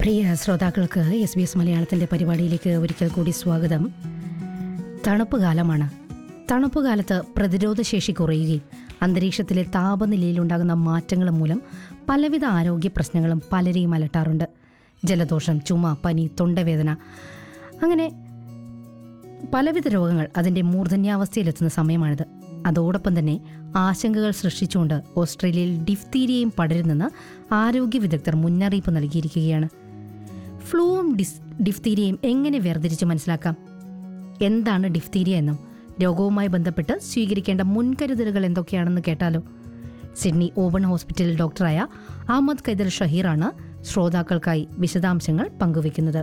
പ്രിയ ശ്രോതാക്കൾക്ക് S B S മലയാളത്തിൻ്റെ പരിപാടിയിലേക്ക് ഒരിക്കൽ കൂടി സ്വാഗതം തണുപ്പ് കാലമാണ് തണുപ്പ് കാലത്ത് പ്രതിരോധശേഷി കുറയുകയും അന്തരീക്ഷത്തിലെ താപനിലയിലുണ്ടാകുന്ന മാറ്റങ്ങൾ മൂലം പലവിധ ആരോഗ്യ പ്രശ്നങ്ങളും പലരെയും അലട്ടാറുണ്ട് ജലദോഷം ചുമ പനി തൊണ്ടവേദന അങ്ങനെ പലവിധ രോഗങ്ങൾ അതിൻ്റെ മൂർധന്യാവസ്ഥയിലെത്തുന്ന സമയമാണിത് അതോടൊപ്പം തന്നെ ആശങ്കകൾ സൃഷ്ടിച്ചുകൊണ്ട് ഓസ്ട്രേലിയയിൽ ഡിഫ്തീരിയയും പടരുന്നെന്ന് ആരോഗ്യ വിദഗ്ധർ മുന്നറിയിപ്പ് നൽകിയിരിക്കുകയാണ് ഫ്ലൂവും ഡിസ് ഡിഫ്തീരിയയും എങ്ങനെ വേർതിരിച്ച് മനസ്സിലാക്കാം എന്താണ് ഡിഫ്തീരിയ എന്നും രോഗവുമായി ബന്ധപ്പെട്ട് സ്വീകരിക്കേണ്ട മുൻകരുതലുകൾ എന്തൊക്കെയാണെന്ന് കേട്ടാലോ സിഡ്നി ഓപ്പൺ ഹോസ്പിറ്റൽ ഡോക്ടറായ അഹമ്മദ് ഖൈദർ ഷഹീറാണ് ശ്രോതാക്കൾക്കായി വിശദാംശങ്ങൾ പങ്കുവെക്കുന്നത്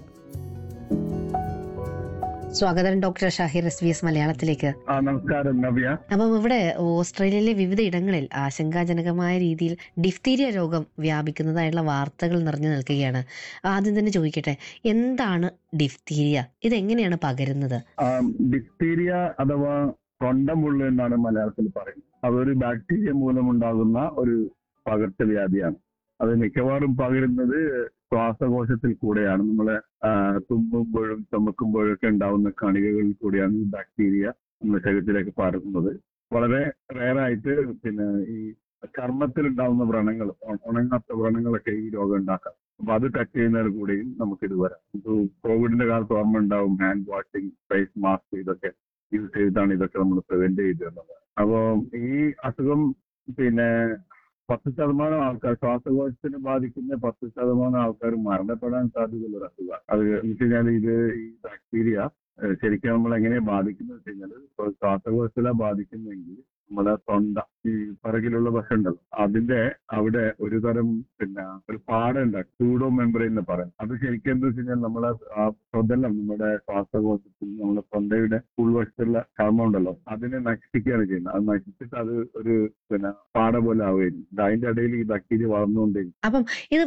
സ്വാഗതം doctor Shahir S B S മലയാളത്തിലേക്ക് ആ നമസ്കാരം നവ്യ അപ്പം ഇവിടെ ഓസ്ട്രേലിയയിലെ വിവിധ ഇടങ്ങളിൽ ആശങ്കാജനകമായ രീതിയിൽ ഡിഫ്തീരിയ രോഗം വ്യാപിക്കുന്നതായുള്ള വാർത്തകൾ നിറഞ്ഞു നിൽക്കുകയാണ് ആദ്യം തന്നെ ചോദിക്കട്ടെ എന്താണ് ഡിഫ്തീരിയ ഇതെങ്ങനെയാണ് പകരുന്നത് ആ, ഡിഫ്തീരിയ അഥവാ തൊണ്ടമുള്ളു എന്നാണ് മലയാളത്തിൽ പറയുന്നത് അതൊരു ബാക്ടീരിയ മൂലമുണ്ടാകുന്ന ഒരു പകർച്ചവ്യാധിയാണ് അത് മിക്കവാറും പകരുന്നത് ശ്വാസകോശത്തിൽ കൂടെയാണ് നമ്മളെ ആ, തുമ്മുമ്പോഴും ചുമക്കുമ്പോഴും ഒക്കെ ഉണ്ടാവുന്ന കണികകളിൽ കൂടിയാണ് ഈ ബാക്ടീരിയ നമ്മുടെ ശരീരത്തിലേക്ക് പകരുന്നത് വളരെ റയറായിട്ട് പിന്നെ ഈ ചർമ്മത്തിൽ ഉണ്ടാവുന്ന വ്രണങ്ങൾ ഉണ- ഉണങ്ങാത്ത വ്രണങ്ങളൊക്കെ ഈ രോഗം ഉണ്ടാക്കാം അപ്പൊ അത് ടച്ച് ചെയ്യുന്നതിൽ കൂടെയും നമുക്ക് ഇത് വരാം ഇപ്പൊ കോവിഡിന്റെ കാലത്ത് ഓർമ്മ ഉണ്ടാവും ഹാൻഡ് വാഷിംഗ് ഫേസ് മാസ്ക് ഇതൊക്കെ യൂസ് ചെയ്തിട്ടാണ് ഇതൊക്കെ നമ്മൾ പ്രിവെന്റ് ചെയ്തിരുന്നത് അപ്പോ ഈ അസുഖം പിന്നെ പത്ത് ശതമാനം ആൾക്കാർ ശ്വാസകോശത്തിന് ബാധിക്കുന്ന പത്ത് ശതമാനം ആൾക്കാർ മരണപ്പെടാൻ സാധ്യതയുള്ള ഒരു അസുഖമാണ് അത് എന്ന് വെച്ച് കഴിഞ്ഞാൽ ഇത് ഈ ബാക്ടീരിയ ഏഹ് ശരിക്കും നമ്മൾ എങ്ങനെയാ ബാധിക്കുന്നത് വെച്ച് കഴിഞ്ഞാൽ ഇപ്പൊ ശ്വാസകോശത്തിലാണ് ബാധിക്കുന്നതെങ്കിൽ നമ്മുടെ തൊണ്ട ഈ പിറകിലുള്ള വശം ഉണ്ടല്ലോ അതിന്റെ അവിടെ ഒരു തരം പിന്നെ ഒരു പാടുണ്ട് സൂഡോ മെമ്പറൈൻ എന്ന് പറയും അത് ശരിക്കും എന്താ വെച്ച് കഴിഞ്ഞാൽ നമ്മളെ ആ പ്രതലം നമ്മുടെ ശ്വാസകോശത്തിൽ നമ്മുടെ തൊണ്ടയുടെ ഉൾവശത്തുള്ള ചർമ്മം ഉണ്ടല്ലോ അതിനെ നശിപ്പിക്കുകയാണ് ചെയ്യുന്നത് അത് നശിച്ചിട്ട് അത് ഒരു പിന്നെ പാട പോലെ ആവുകയും അതിന്റെ ഇടയിൽ ഈ ബാക്ടീരിയ വളർന്നുകൊണ്ടേ അപ്പം ഇത്